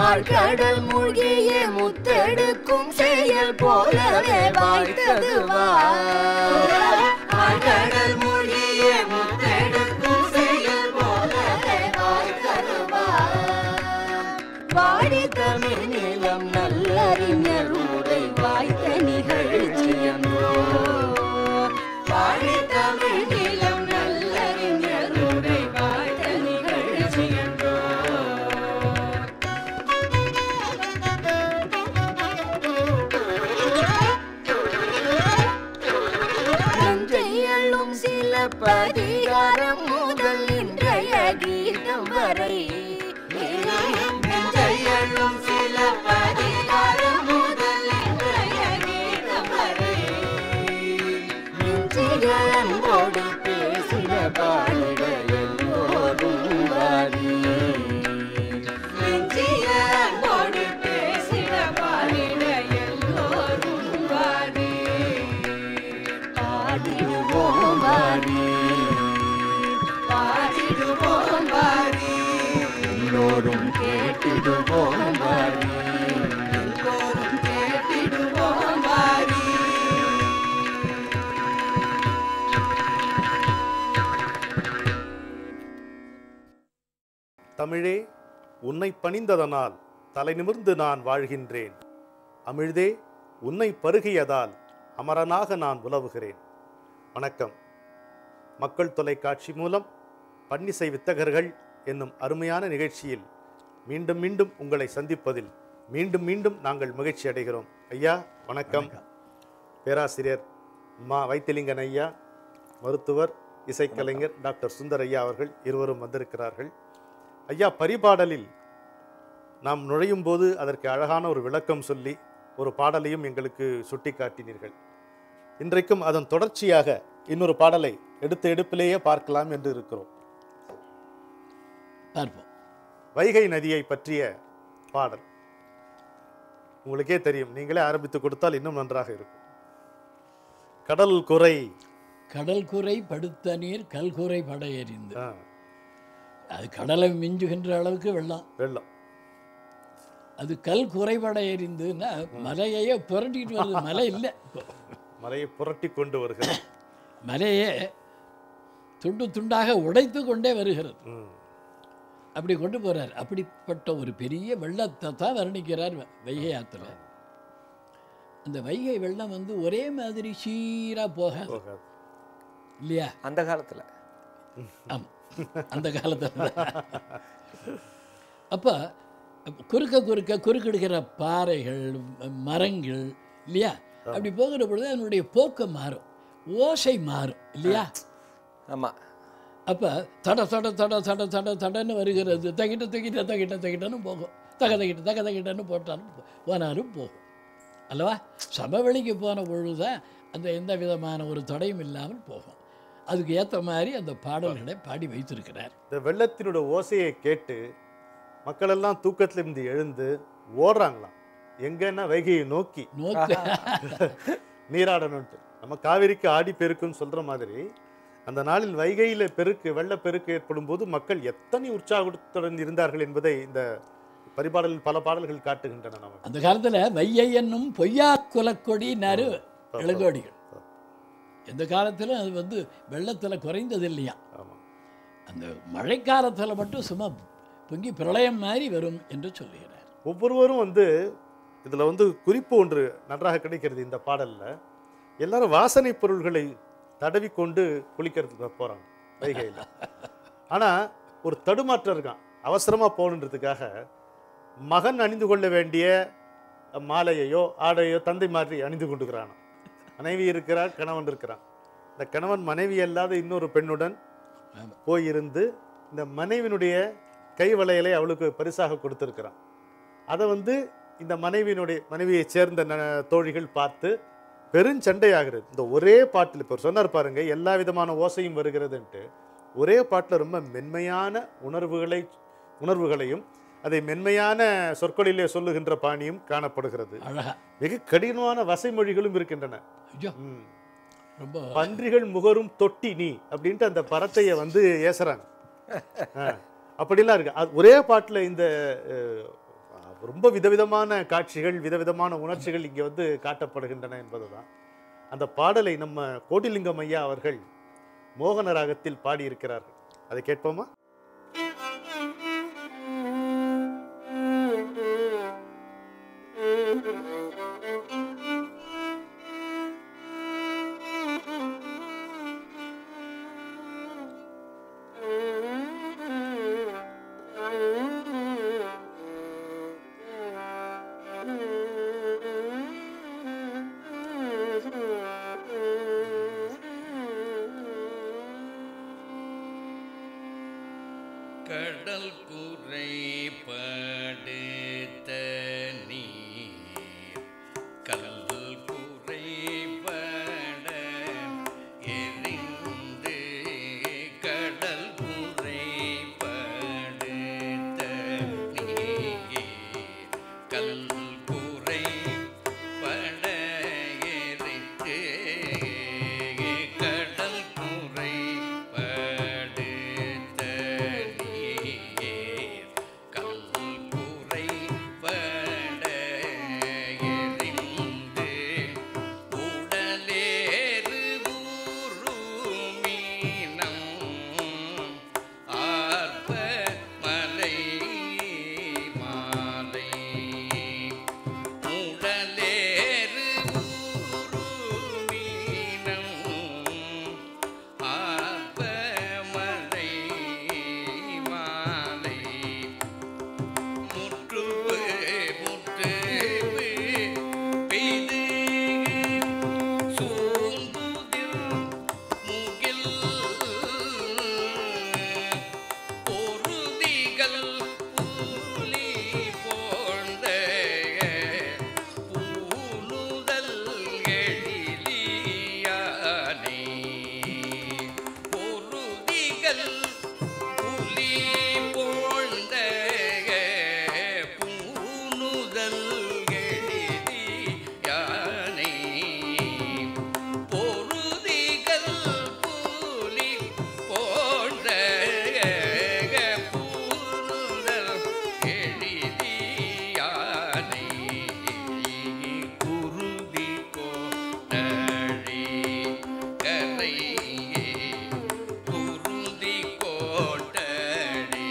ஆழ்கடல் மூழ்கிய முத்தெடுக்கும் செயல் போலவே வாய்த்தது ஆழ்கடல் மூழ்கிய முத்தெடுக்கும் செயல் போலவே வாய்த்தது வாடி தமிழ் நிலம் நல்லறிஞர் உரை வாய்த்த நிகழ்ச்சியன்றோ வாடி தமிழ் நிலம் நல்லறிஞர் உரை வாய்த்த நிகழ்ச்சியன்றோ நஞ்சையள்ளும் சில பதிகாரம் முதல் இன்றைய கீதம் வரை நஞ்சையள்ளும் சில பதிகாரம் முதல் இன்றைய கீதம் வரை நெஞ்சிகளோடு பேசின பாடிட எல்லோரும் வாரி நெஞ்சிகளோடு பேசின பாடிட எல்லோரும் வாரி பாடிடுவோம் வாரி பாடிடுவோம் வாரி எல்லோரும் கேட்டிடுவோம் வாரி எல்லோரும் கேட்டிடுவோம் வாரி தமிழே உன்னை பணிந்ததனால் தலை நிமிர்ந்து நான் வாழ்கின்றேன் அமிழ்தே உன்னை பருகியதால் அமரனாக நான் உலவுகிறேன் வணக்கம் மக்கள் தொலைக்காட்சி மூலம் பன்னிசை வித்தகர்கள் என்னும் அருமையான நிகழ்ச்சியில் மீண்டும் மீண்டும் உங்களை சந்திப்பதில் மீண்டும் மீண்டும் நாங்கள் மகிழ்ச்சி அடைகிறோம் ஐயா வணக்கம் பேராசிரியர் மா வைத்திலிங்கன் ஐயா மருத்துவர் இசைக்கலைஞர் டாக்டர் சுந்தர் ஐயா அவர்கள் இருவரும் வந்திருக்கிறார்கள் ஐயா பரிபாடலில் நாம் நுழையும் போது அதற்கு அழகான ஒரு விளக்கம் சொல்லி ஒரு பாடலையும் எங்களுக்கு சுட்டிக்காட்டினீர்கள் இன்றைக்கும் அதன் தொடர்ச்சியாக இன்னொரு பாடலை எடுத்த எடுப்பிலேயே பார்க்கலாம் என்று இருக்கிறோம் பார்ப்போம் வைகை நதியை பற்றிய பாடல் உங்களுக்கே தெரியும் நீங்களே ஆரம்பித்து கொடுத்தால் இன்னும் நன்றாக இருக்கும் கடல் குறை கடல் குறை படுத்த நீர் கல்குறை பட எறிந்து ஆ, அது கடலை மிஞ்சுகின்ற அளவுக்கு வெள்ளம் வெள்ளம் அது கல் குறைபட எறிந்துன்னா மலையையே புரட்டிட்டு வருது மலை இல்லை இப்போ. மலையை புரட்டி கொண்டு வருகிறது மலையே துண்டு துண்டாக உடைத்து கொண்டே வருகிறது ம், அப்படி கொண்டு போறார் அப்படிப்பட்ட ஒரு பெரிய வெள்ளத்தை தான் வர்ணிக்கிறார் வ- வைகை ஆத்துல அந்த வைகை வெள்ளம் வந்து ஒரே மாதிரி சீரா போகாது போகாது இல்லையா அந்த காலத்துல ஆமாம் அந்த காலத்தில் அப்போ குறுக்க குறுக்க குறுக்கெடுக்கிற பாறைகள் ம- மரங்கள் இல்லையா அப்படி போகிற பொழுது அதனுடைய போக்கு மாறும் ஓசை மாறும் இல்லையா ஆமா அப்போ தட தட தட தட தட தடன்னு வருகிறது தகிட்ட தகிட்ட தகிட்ட தகிட்டன்னு போகும் தக தகிட்ட தக தகிட்டன்னு போட்டாலும் போ- போனாலும் போகும் அல்லவா சமவெளிக்கு போன பொழுதுதான் அந்த எந்த விதமான ஒரு தடையும் இல்லாமல் போகும் அதுக்கு ஏற்ற மாதிரி அந்த பாடல்களை பாடி வைத்திருக்கிறார் இந்த வெள்ளத்தினோட ஓசையை கேட்டு மக்களெல்லாம் தூக்கத்திலிருந்து எழுந்து ஓடுறாங்களாம் எங்கன்னா வைகையை நோக்கி நோக்க நீராடணும்ட்டு நம்ம காவிரிக்கு ஆடி பெருக்குன்னு சொல்ற மாதிரி அந்த நாளில் வைகையில பெருக்கு வெள்ளப்பெருக்கு ஏற்படும் போது மக்கள் எத்தனை உற்சாகத்துடன் இருந்தார்கள் என்பதை இந்த பரிபாடலில் பல பாடல்கள் காட்டுகின்றன நமக்கு அந்த காலத்துல வையை என்னும் பொய்யா குலக்கொடி நறு இளங்கோடிகள் எந்த காலத்திலும் அது வந்து வெள்ளத்துல குறைந்தது இல்லையா ஆமா அந்த மழைக்காலத்துல மட்டும் சும்மா பொங்கி பிரளயம் மாதிரி வரும் என்று சொல்லுகிறார் ஒவ்வொருவரும் வந்து இதுல வந்து குறிப்பு ஒன்று நன்றாக கிடைக்கிறது இந்த பாடல்ல எல்லாரும் வாசனை பொருள்களை தடவி கொண்டு குளிக்கிறதுக்கு போறாங்க வைகையில் ஆனா ஒரு தடுமாற்றம் இருக்கான் அவசரமா போகணுன்றதுக்காக மகன் அணிந்து கொள்ள வேண்டிய மாலையையோ ஆடையோ தந்தை மாதிரி அணிந்து கொண்டுக்கிறான் மனைவி இருக்கிறார் கணவன் இருக்கிறான் இந்த கணவன் மனைவி அல்லாத இன்னொரு பெண்ணுடன் ஆமா. போயிருந்து இந்த மனைவியினுடைய கை வளையலை அவளுக்கு பரிசாக கொடுத்திருக்கிறான் அதை வந்து இந்த மனைவியினுடைய மனைவியைச் சேர்ந்த ந- தோழிகள் பார்த்து பெருஞ்சண்டையாகிறது இந்த ஒரே பாட்டில் இப்போ சொன்னார் பாருங்க எல்லா விதமான ஓசையும் வருகிறதுன்ட்டு ஒரே பாட்டில் ரொம்ப மென்மையான உணர்வுகளை உணர்வுகளையும் அதை மென்மையான சொற்களிலே சொல்லுகின்ற பாணியும் காணப்படுகிறது அழகா மிக கடினமான வசைமொழிகளும் இருக்கின்றன ஐயோ ம். ரொம்ப பன்றிகள் முகரும் தொட்டி நீ அப்படின்ட்டு அந்த பறத்தைய வந்து ஏசுறாங்க ஆ, அப்படிலாம் இருக்கு அது ஒரே பாட்டுல இந்த அஹ், ரொம்ப விதவிதமான காட்சிகள் விதவிதமான உணர்ச்சிகள் இங்கே வந்து காட்டப்படுகின்றன என்பதுதான் அந்த பாடலை நம்ம கோட்டிலிங்கம் ஐயா அவர்கள் மோகன ராகத்தில் பாடியிருக்கிறார்கள் அதை கேட்போமா கடல் குறைபடுத்த நீர் கல் குறைபட எரிந்து கடல் குறைபடுத்த நீர் கல் குறைபட எரித்து கடல் குறைபடுத்த நீர் கல் குறைபட எரிந்து உடலேறு ஊருமீனம் ஆர்ப்ப மலை மாலை உடலேறு ஊருமீனம் ஆர்ப்ப மலை மாலை முற்றுவு முற்றுவு பெய்து சூழ்ந்துதிர் முகில் பொருதிகள் புலி போழ்ந்த பூணுதல் எழிலியானே பொருதிகள் புலி போழ்ந்த பூணுதல் எழிலியானே பொருதிகள் புலி போன்ற பூணுதல் எழிலியானே குருதி கோட்டழி கரையே குருதி கோட்டழி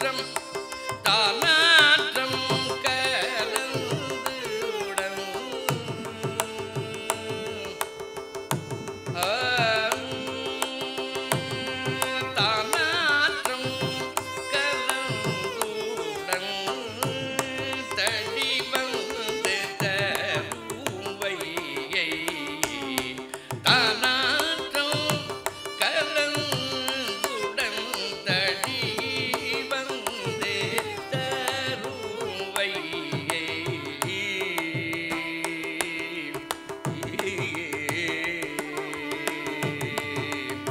தானாற்றம் தானாற்றம் கலந்துடன் தானாற்றம் கலந்துடன் தடி வந்து தருவையை தானாற்றம் கலந்துடன் தடி வந்து தருவையை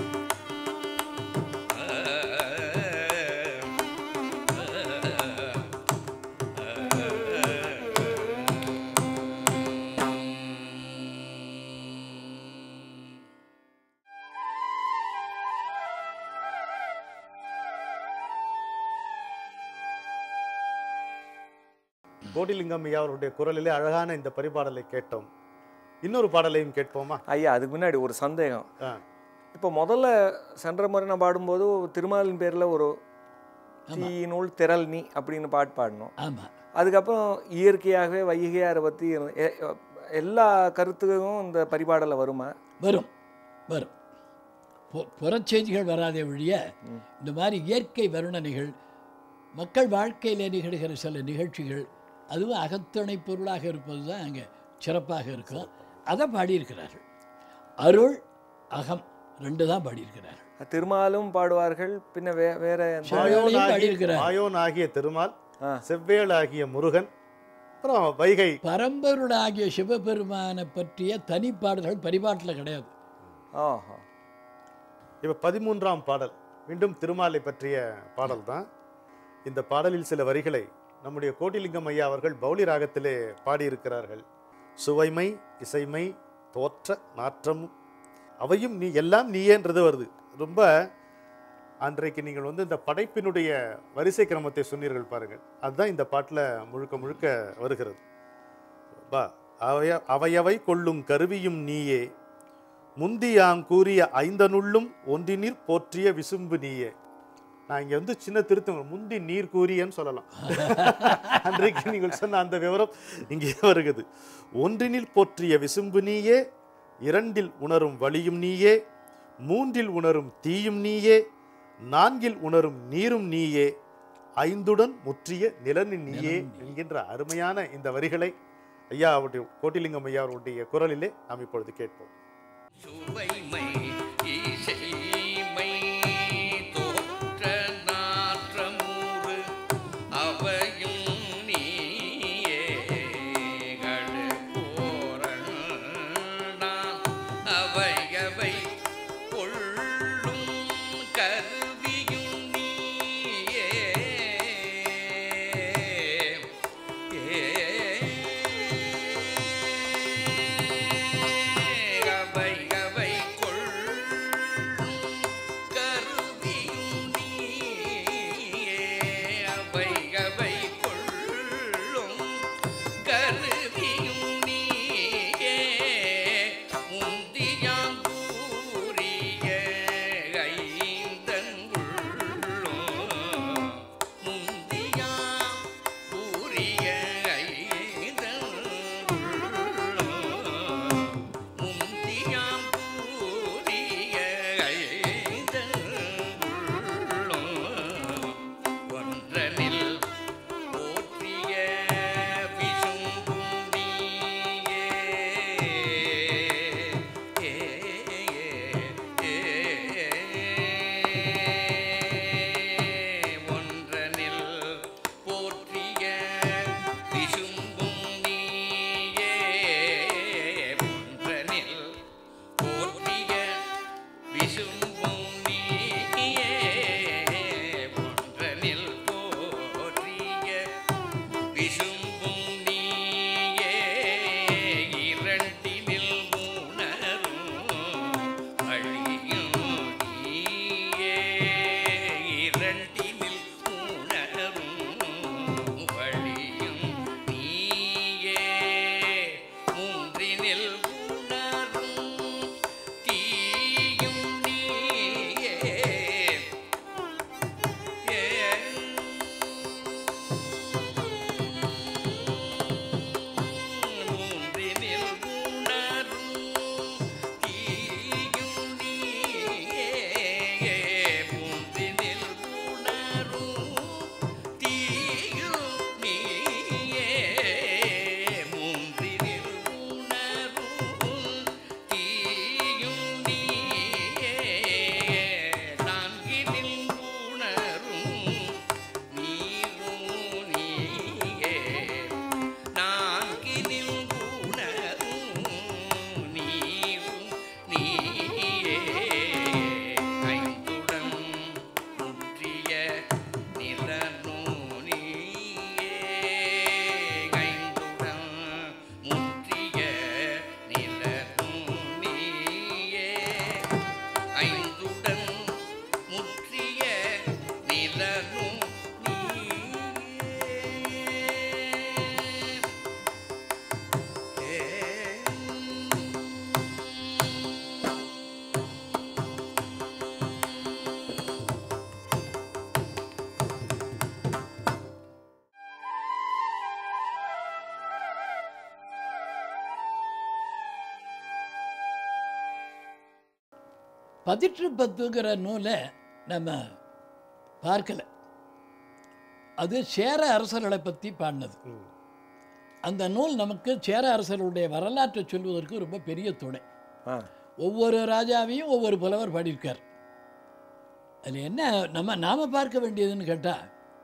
கோடிலிங்கம் ஐயா அவருடைய குரலிலே அழகான இந்த பரிபாடலை கேட்டோம் இன்னொரு பாடலையும் கேட்போமா ஐயா அதுக்கு முன்னாடி ஒரு சந்தேகம் ஆ, இப்போ முதல்ல சென்ற முறை நான் பாடும்போது திருமாலின் பேரில் ஒரு தீயினுள் திரள் நீ அப்படின்னு பாட்டு பாடினோம் ஆமாம் அதுக்கப்புறம் இயற்கையாகவே வைகையாரை பற்றி எல்லா கருத்துக்கும் இந்த பரிபாடலில் வருமா வரும் வரும் பு- புறச்செய்திகள் வராதே ஒழிய இந்த மாதிரி இயற்கை வருணனைகள் மக்கள் வாழ்க்கையில் நிகழ்கிற சில நிகழ்ச்சிகள் அதுவும் அகத்துணை பொருளாக இருப்பது தான் அங்கே சிறப்பாக இருக்கும் அதை பாடியிருக்கிறார்கள் அருள் அகம் ரெண்டு தான் பாடியிருக்கிறார்கள் திருமாலும் பாடுவார்கள் பின்ன வே வேற எந்த- செவ்வேளையும் மாயோன் ஆகிய- பாடியிருக்கிறார். மாயோன் ஆகிய திருமால் ஆ. செவ்வேள் ஆகிய முருகன் அப்புறம் வைகை பரம்பொருளாகிய சிவபெருமானை பற்றிய தனிப்பாடல்கள் பரிபாட்டில் கிடையாது ஆஹா இப்ப பதிமூன்றாம் பாடல் மீண்டும் திருமாலை பற்றிய பாடல் தான் இந்த பாடலில் சில வரிகளை நம்முடைய கோட்டிலிங்கம் ஐயா அவர்கள் பௌளி ராகத்திலே பாடியிருக்கிறார்கள் சுவைமை இசைமை தோற்ற நாற்றமும் அவையும் நீ எல்லாம் நீயேன்றது வருது ரொம்ப அன்றைக்கு நீங்கள் வந்து இந்த படைப்பினுடைய வரிசை கிரமத்தை சொன்னீர்கள் பாருங்கள் அதுதான் இந்த பாட்டில் முழுக்க முழுக்க வருகிறது பா அவைய அவையவை கொள்ளும் கருவியும் நீயே முந்தியாங் கூறிய ஐந்தனுள்ளும் ஒன்றினிற் போற்றிய விசும்பு நீயே நான் இங்க வந்து சின்ன திருத்தம் முந்தி நீர் கூறியன்னு சொல்லலாம் அன்றைக்கு நீங்கள் சொன்ன அந்த விவரம் இங்கே வருகிறது ஒன்றினில் போற்றிய விசும்பு நீயே இரண்டில் உணரும் வழியும் நீயே மூன்றில் உணரும் தீயும் நீயே நான்கில் உணரும் நீரும் நீயே ஐந்துடன் முற்றிய நிலனின் நீயே என்கின்ற அருமையான இந்த வரிகளை ஐயா அவருடைய கோட்டிலிங்கம் ஐயா அவருடைய குரலிலே நாம் இப்பொழுது கேட்போம் சுவைமை இசைமை தோற்ற நாற்றமூறு அவையும் நீயே போரணான் அவையவை கொள்ளும் கருவியும் நீயே அவை அவை கொள்ளும் பதிற்று பத்துங்கிற நூலை நம்ம பார்க்கல அது சேர அரசர்களை பற்றி பாடினது ம். அந்த நூல் நமக்கு சேர அரசர்களுடைய வரலாற்றை சொல்வதற்கு ரொம்ப பெரிய துணை ஆ ஒவ்வொரு ராஜாவையும் ஒவ்வொரு புலவர் பாடியிருக்கார் அதில் என்ன நம்ம நாம் பார்க்க வேண்டியதுன்னு கேட்டால்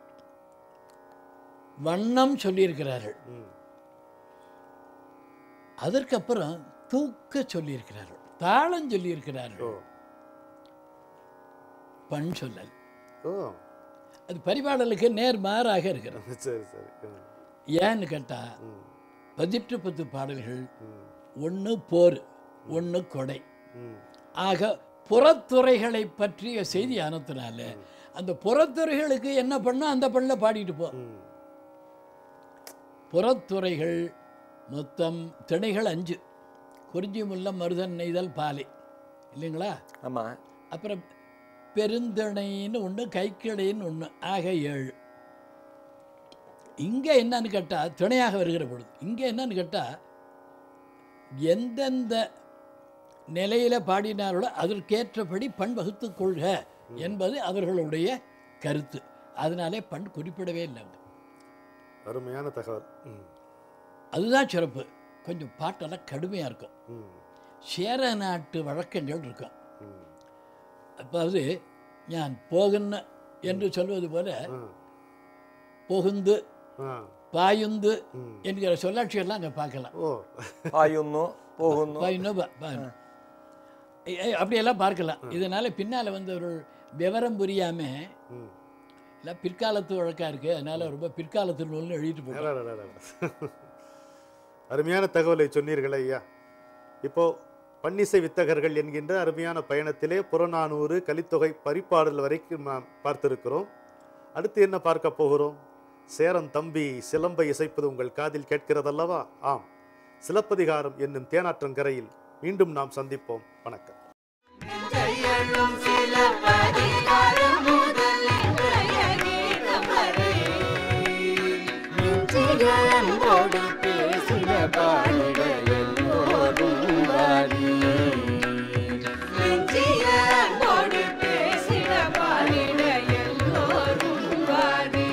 வண்ணம் சொல்லியிருக்கிறார்கள் ம். அதற்கப்புறம் தூக்க சொல்லியிருக்கிறார்கள் தாளம் சொல்லியிருக்கிறார்கள் ஓ பண் சொல்லல் ஓ அது பரிபாடலுக்கு நேர் மாறாக இருக்கிறது சரி சரி ம். ஏன்னு கேட்டால் ம். பதிற்று பத்து பாடல்கள் ம். ஒன்று போர் ஒன்று கொடை ம். ஆக புறத்துறைகளை பற்றிய செய்தி ஆனதுனால அந்த புறத்துறைகளுக்கு என்ன பண்ணோ அந்த பண்ண பாடிட்டு போ ம். புறத்துறைகள் மொத்தம் திணைகள் அஞ்சு குறிஞ்சி முல்லம் மருதன் நெய்தல் பாலை இல்லைங்களா ஆமாம் அப்புறம் பெருந்திணைன்னு ஒன்று கைக்கிளைன்னு ஒன்று ஆக ஏழு இங்கே என்னன்னு கேட்டால் திணையாக வருகிற பொழுது இங்கே என்னன்னு கேட்டால் எந்தெந்த நிலையில் பாடினார்களோ அதற்கேற்றபடி பண் வகுத்துக் கொள்க என்பது அவர்களுடைய கருத்து அதனாலே பண் குறிப்பிடவே இல்லை அவங்க அருமையான தகவல் ம். அதுதான் சிறப்பு கொஞ்சம் பாட்டெல்லாம் கடுமையாக இருக்கும் ம். சேர நாட்டு வழக்கங்கள் இருக்கும் ம். அதாவது ஞான் போகுன்னு என்று சொல்வது போல ஆ. புகுந்து ஆ. பாயுந்து ம். என்கிற சொல்லாட்சியெல்லாம் அங்கே பார்க்கலாம் ஓ பாயுன்னு போகுன்னு பாயுன்னு பா- பாயுன்னு. ஏ- ஏ, அப்படியெல்லாம் பார்க்கலாம் இதனால பின்னால் வந்து ஒரு விவரம் புரியாமல் ம். இல்லை பிற்காலத்து வழக்காக இருக்குது அதனால ரொம்ப பிற்காலத்து நூல்னு எழுதிட்டு போகிறோம் அடடடடட. அருமையான தகவலை சொன்னீர்களே ஐயா இப்போ பன்னிசை வித்தகர்கள் என்கின்ற அருமையான பயணத்திலே புறநானூறு கலித்தொகை பரிபாடல் வரைக்கும் நாம் பார்த்திருக்கிறோம் அடுத்து என்ன பார்க்க போகிறோம் சேரன் தம்பி சிலம்பை இசைப்பது உங்கள் காதில் கேட்கிறதல்லவா ஆம் சிலப்பதிகாரம் என்னும் தேனாற்றங்கரையில் மீண்டும் நாம் சந்திப்போம் வணக்கம் கையெழும் சில பதிகாரம் முதல் இன்றைய கீதம் வரை நெஞ்சிகளோடு பேசின பாடிட எல்லோரும் வாரி நெஞ்சிகளோடு பேசின பாடிட எல்லோரும் வாரி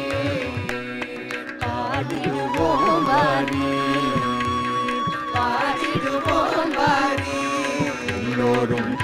பாடிடுவோம் வாரி பாடிடுவோம் வாரி எல்லோரும்